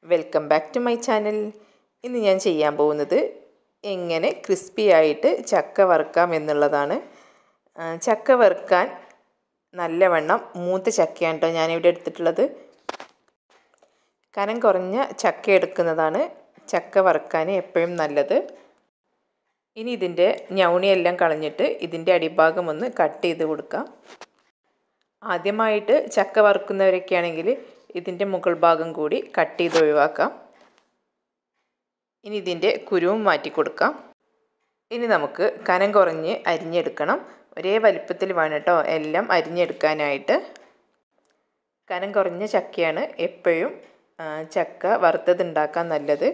welcome back to my channel ഇന്ന് ഞാൻ ചെയ്യാൻ പോകുന്നത് എങ്ങനെ ക്രിസ്പി ആയിട്ട് ചക്ക വറുക്കാം എന്നുള്ളതാണ് ആ, ചക്ക വറുക്കാൻ നല്ലവണ്ണം മൂത്ത ചക്കയാണ് കേട്ടോ ഞാനിവിടെ എടുത്തിട്ടുള്ളത് കനം കുറഞ്ഞ ചക്ക എടുക്കുന്നതാണ് ചക്ക വറുക്കാൻ എപ്പോഴും നല്ലത് ഇനി ഇതിൻ്റെ ഞവണിയെല്ലാം കളഞ്ഞിട്ട് ഇതിൻ്റെ അടിഭാഗം ഒന്ന് കട്ട് ചെയ്ത് കൊടുക്കാം ആദ്യമായിട്ട് ചക്ക വറുക്കുന്നവരൊക്കെ ആണെങ്കിൽ ഇതിൻ്റെ മുകൾ ഭാഗം കൂടി കട്ട് ചെയ്ത് ഒഴിവാക്കാം ഇനി ഇതിൻ്റെ കുരുവും മാറ്റി കൊടുക്കാം ഇനി നമുക്ക് കനം കുറഞ്ഞ് അരിഞ്ഞെടുക്കണം ഒരേ വലിപ്പത്തിൽ വേണം കേട്ടോ എല്ലാം അരിഞ്ഞെടുക്കാനായിട്ട് കനം കുറഞ്ഞ ചക്കയാണ് എപ്പോഴും ആ, ചക്ക വറുത്തത് ഉണ്ടാക്കാൻ നല്ലത്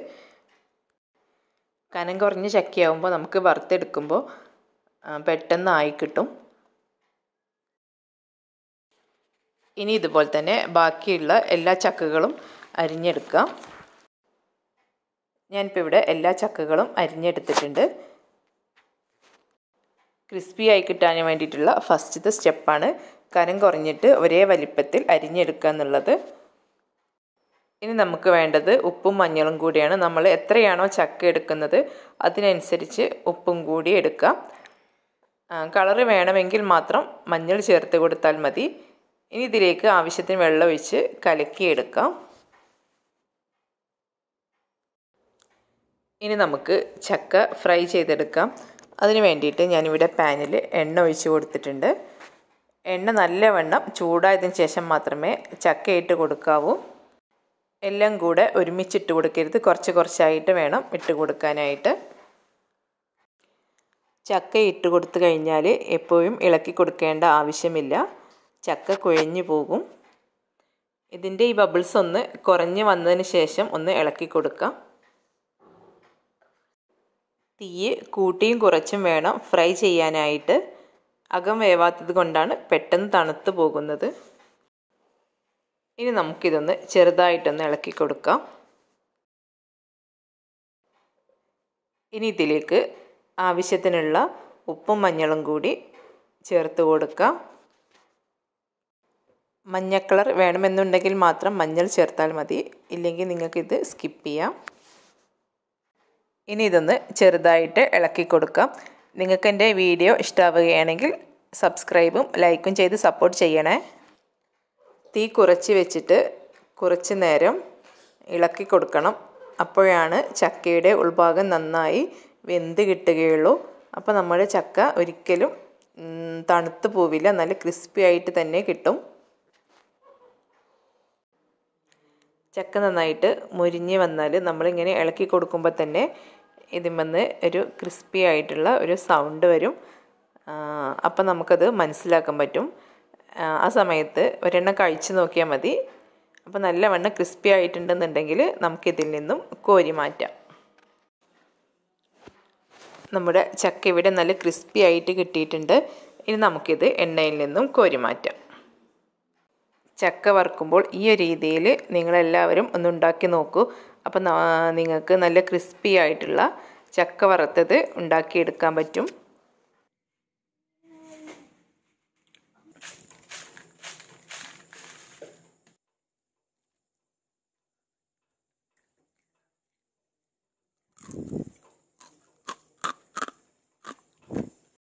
കനം കുറഞ്ഞ ചക്കയാവുമ്പോൾ നമുക്ക് വറുത്തെടുക്കുമ്പോൾ ആ, പെട്ടെന്ന് ആയി കിട്ടും ഇനി ഇതുപോലെ തന്നെ ബാക്കിയുള്ള എല്ലാ ചക്കകളും അരിഞ്ഞെടുക്കാം ഞാനിപ്പോൾ ഇവിടെ എല്ലാ ചക്കകളും അരിഞ്ഞെടുത്തിട്ടുണ്ട് ക്രിസ്പി ആയി കിട്ടാൻ വേണ്ടിയിട്ടുള്ള ഫസ്റ്റത്തെ സ്റ്റെപ്പാണ് കനം കുറഞ്ഞിട്ട് ഒരേ വലിപ്പത്തിൽ അരിഞ്ഞെടുക്കുക എന്നുള്ളത് ഇനി നമുക്ക് വേണ്ടത് ഉപ്പും മഞ്ഞളും കൂടിയാണ് നമ്മൾ എത്രയാണോ ചക്ക എടുക്കുന്നത് അതിനനുസരിച്ച് ഉപ്പും കൂടി എടുക്കാം കളറ് വേണമെങ്കിൽ മാത്രം മഞ്ഞൾ ചേർത്ത് കൊടുത്താൽ മതി ഇനി ഇതിലേക്ക് ആവശ്യത്തിന് വെള്ളം ഒഴിച്ച് കലക്കിയെടുക്കാം ഇനി നമുക്ക് ചക്ക ഫ്രൈ ചെയ്തെടുക്കാം അതിന് വേണ്ടിയിട്ട് ഞാനിവിടെ പാനിൽ എണ്ണ ഒഴിച്ച് കൊടുത്തിട്ടുണ്ട് എണ്ണ നല്ലവണ്ണം ചൂടായതിനു ശേഷം മാത്രമേ ചക്ക ഇട്ട് കൊടുക്കാവൂ എല്ലാം കൂടെ ഒരുമിച്ചിട്ട് കൊടുക്കരുത് കുറച്ച് കുറച്ചായിട്ട് വേണം ഇട്ട് കൊടുക്കാനായിട്ട് ചക്ക ഇട്ട് കൊടുത്തു കഴിഞ്ഞാൽ എപ്പോഴും ഇളക്കി കൊടുക്കേണ്ട ആവശ്യമില്ല ചക്ക കുഴഞ്ഞു പോകും ഇതിൻ്റെ ഈ ബബിൾസ് ഒന്ന് കുറഞ്ഞ് വന്നതിന് ശേഷം ഒന്ന് ഇളക്കി കൊടുക്കാം തീ കൂട്ടിയും കുറച്ചും വേണം ഫ്രൈ ചെയ്യാനായിട്ട് അകം വേവാത്തത് കൊണ്ടാണ് പെട്ടെന്ന് തണുത്ത് പോകുന്നത് ഇനി നമുക്കിതൊന്ന് ചെറുതായിട്ടൊന്ന് ഇളക്കി കൊടുക്കാം ഇനി ഇതിലേക്ക് ആവശ്യത്തിനുള്ള ഉപ്പും മഞ്ഞളും കൂടി ചേർത്ത് കൊടുക്കാം മഞ്ഞ കളർ വേണമെന്നുണ്ടെങ്കിൽ മാത്രം മഞ്ഞൾ ചേർത്താൽ മതി ഇല്ലെങ്കിൽ നിങ്ങൾക്കിത് സ്കിപ്പ് ചെയ്യാം ഇനി ഇതൊന്ന് ചെറുതായിട്ട് ഇളക്കി കൊടുക്കാം നിങ്ങൾക്ക് എൻ്റെ വീഡിയോ ഇഷ്ടമാവുകയാണെങ്കിൽ സബ്സ്ക്രൈബും ലൈക്കും ചെയ്ത് സപ്പോർട്ട് ചെയ്യണേ തീ കുറച്ച് വെച്ചിട്ട് കുറച്ച് നേരം ഇളക്കി കൊടുക്കണം അപ്പോഴാണ് ചക്കയുടെ ഉൾഭാഗം നന്നായി വെന്ത് കിട്ടുകയുള്ളൂ അപ്പോൾ നമ്മുടെ ചക്ക ഒരിക്കലും തണുത്ത് പോവില്ല നല്ല ക്രിസ്പി ആയിട്ട് തന്നെ കിട്ടും ചക്ക നന്നായിട്ട് മുരിഞ്ഞ് വന്നാൽ നമ്മളിങ്ങനെ ഇളക്കി കൊടുക്കുമ്പോൾ തന്നെ ഇതിമെന്ന് ഒരു ക്രിസ്പി ആയിട്ടുള്ള ഒരു സൗണ്ട് വരും അപ്പം നമുക്കത് മനസ്സിലാക്കാൻ പറ്റും ആ സമയത്ത് ഒരെണ്ണം കഴിച്ച് നോക്കിയാൽ മതി അപ്പോൾ നല്ലവണ്ണം ക്രിസ്പി ആയിട്ടുണ്ടെന്നുണ്ടെങ്കിൽ നമുക്കിതിൽ നിന്നും കോരി മാറ്റാം നമ്മുടെ ചക്ക ഇവിടെ നല്ല ക്രിസ്പി ആയിട്ട് കിട്ടിയിട്ടുണ്ട് ഇനി നമുക്കിത് എണ്ണയിൽ നിന്നും കോരി മാറ്റാം ചക്ക വറുക്കുമ്പോൾ ഈ ഒരു രീതിയിൽ നിങ്ങളെല്ലാവരും ഒന്ന് ഉണ്ടാക്കി നോക്കൂ അപ്പം നിങ്ങൾക്ക് നല്ല ക്രിസ്പി ആയിട്ടുള്ള ചക്ക വറുത്തത് ഉണ്ടാക്കിയെടുക്കാൻ പറ്റും